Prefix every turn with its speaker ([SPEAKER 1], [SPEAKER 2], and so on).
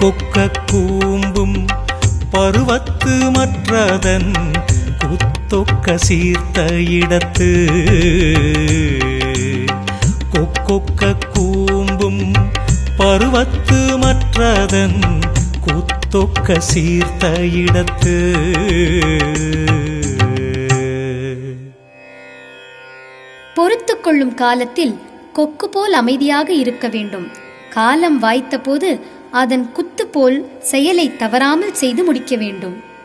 [SPEAKER 1] கொக்கொக்க கூம்பும் பருவத்து மற்றதன் குத்தொக்க சீர்த்த இடத்து கொக்கொக்க கூம்பும் பருவத்து மற்றதன் குத்தொக்க சீர்த்த இடத்து
[SPEAKER 2] பொறுத்துக் கொள்ளும் காலத்தில் கொக்கு போல் அமைதியாக இருக்க வேண்டும் காலம் வாய்த்த போது அதன் குத்து போல் செயலை தவறாமல் செய்து முடிக்க வேண்டும்